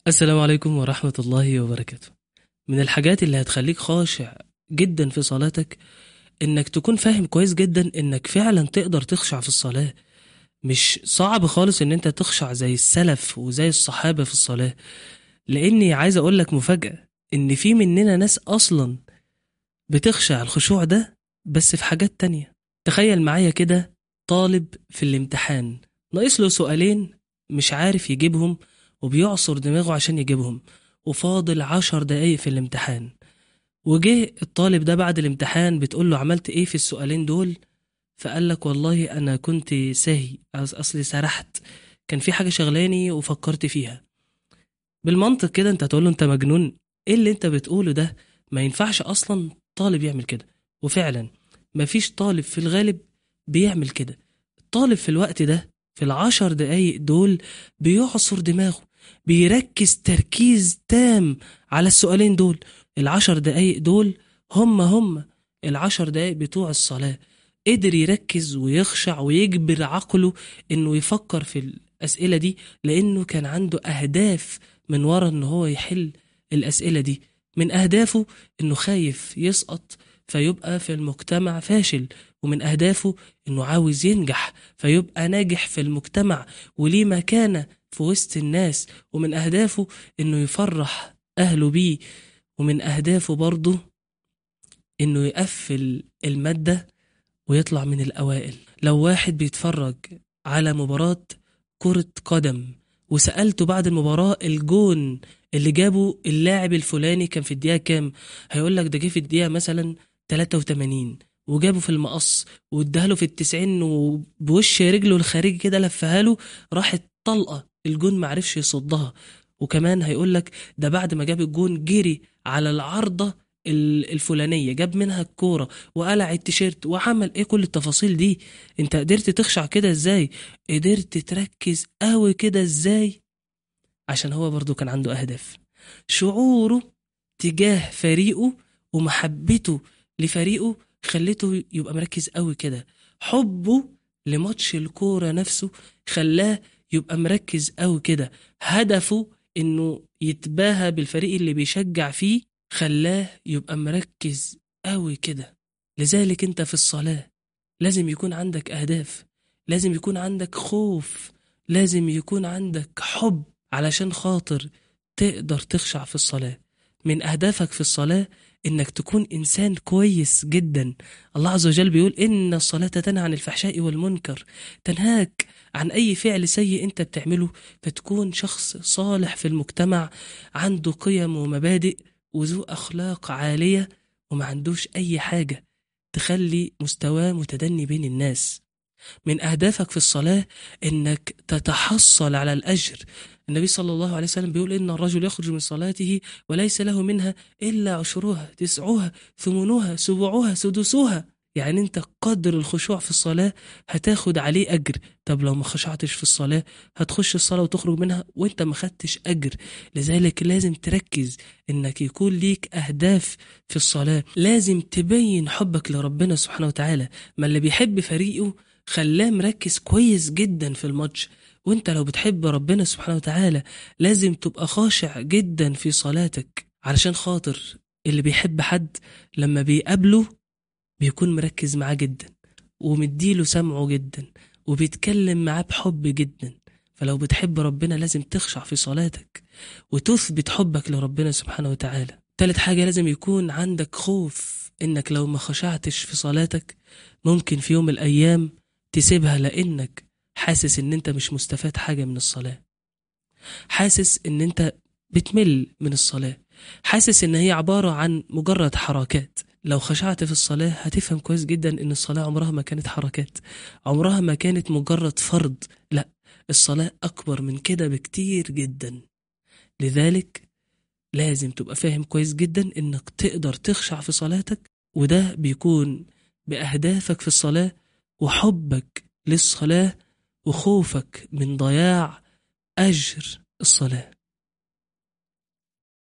السلام عليكم ورحمة الله وبركاته من الحاجات اللي هتخليك خاشع جدا في صلاتك انك تكون فاهم كويس جدا انك فعلا تقدر تخشع في الصلاة مش صعب خالص ان انت تخشع زي السلف وزي الصحابة في الصلاة لاني عايز اقول لك مفاجأة ان في مننا ناس اصلا بتخشع الخشوع ده بس في حاجات تانية تخيل معايا كده طالب في الامتحان ناقص له سؤالين مش عارف يجيبهم وبيعصر دماغه عشان يجيبهم وفاضل عشر دقايق في الامتحان وجه الطالب ده بعد الامتحان بتقول له عملت ايه في السؤالين دول فقال لك والله انا كنت ساهي أص- اصلي سرحت كان في حاجه شغلاني وفكرت فيها بالمنطق كده انت هتقول له انت مجنون ايه اللي انت بتقوله ده ما ينفعش اصلا طالب يعمل كده وفعلا مفيش طالب في الغالب بيعمل كده الطالب في الوقت ده في العشر دقايق دول بيعصر دماغه بيركز تركيز تام على السؤالين دول العشر دقايق دول هم هم العشر دقايق بتوع الصلاة قدر يركز ويخشع ويجبر عقله انه يفكر في الأسئلة دي لأنه كان عنده أهداف من ورا ان هو يحل الأسئلة دي من أهدافه انه خايف يسقط فيبقى في المجتمع فاشل ومن أهدافه انه عاوز ينجح فيبقى ناجح في المجتمع وليه مكانة في وسط الناس ومن أهدافه إنه يفرح أهله بيه ومن أهدافه برضه إنه يقفل المادة ويطلع من الأوائل لو واحد بيتفرج على مباراة كرة قدم وسألته بعد المباراة الجون اللي جابه اللاعب الفلاني كان في الدقيقة كام هيقول لك ده جه في الدقيقة مثلا 83 وجابه في المقص واداها له في التسعين وبوش رجله الخارجي كده لفها له راحت طلقه الجون معرفش يصدها وكمان هيقول لك ده بعد ما جاب الجون جري على العارضه ال- الفلانيه جاب منها الكوره وقلع التيشيرت وعمل ايه كل التفاصيل دي انت قدرت تخشع كده ازاي قدرت تركز قوي كده ازاي عشان هو برضو كان عنده اهداف شعوره تجاه فريقه ومحبته لفريقه خليته يبقى مركز قوي كده حبه لماتش الكورة نفسه خلاه يبقى مركز قوي كده هدفه انه يتباهى بالفريق اللي بيشجع فيه خلاه يبقى مركز قوي كده لذلك انت في الصلاة لازم يكون عندك اهداف لازم يكون عندك خوف لازم يكون عندك حب علشان خاطر تقدر تخشع في الصلاة من أهدافك في الصلاة إنك تكون إنسان كويس جدا الله عز وجل بيقول إن الصلاة تنهى عن الفحشاء والمنكر تنهاك عن أي فعل سيء أنت بتعمله فتكون شخص صالح في المجتمع عنده قيم ومبادئ وذو أخلاق عالية وما عندوش أي حاجة تخلي مستواه متدني بين الناس من أهدافك في الصلاة إنك تتحصل على الأجر النبي صلى الله عليه وسلم بيقول إن الرجل يخرج من صلاته وليس له منها إلا عشرها تسعها ثمنها سبعها سدسها يعني انت قدر الخشوع في الصلاة هتاخد عليه أجر طب لو ما خشعتش في الصلاة هتخش الصلاة وتخرج منها وانت ما خدتش أجر لذلك لازم تركز انك يكون ليك أهداف في الصلاة لازم تبين حبك لربنا سبحانه وتعالى ما اللي بيحب فريقه خلاه مركز كويس جدا في الماتش وانت لو بتحب ربنا سبحانه وتعالى لازم تبقى خاشع جدا في صلاتك علشان خاطر اللي بيحب حد لما بيقابله بيكون مركز معاه جدا ومديله سمعه جدا وبيتكلم معاه بحب جدا فلو بتحب ربنا لازم تخشع في صلاتك وتثبت حبك لربنا سبحانه وتعالى تالت حاجة لازم يكون عندك خوف انك لو ما خشعتش في صلاتك ممكن في يوم من الايام تسيبها لانك حاسس ان انت مش مستفاد حاجة من الصلاة حاسس ان انت بتمل من الصلاة حاسس ان هي عبارة عن مجرد حركات لو خشعت في الصلاة هتفهم كويس جدا ان الصلاة عمرها ما كانت حركات عمرها ما كانت مجرد فرض لا الصلاة اكبر من كده بكتير جدا لذلك لازم تبقى فاهم كويس جدا انك تقدر تخشع في صلاتك وده بيكون بأهدافك في الصلاة وحبك للصلاة وخوفك من ضياع أجر الصلاة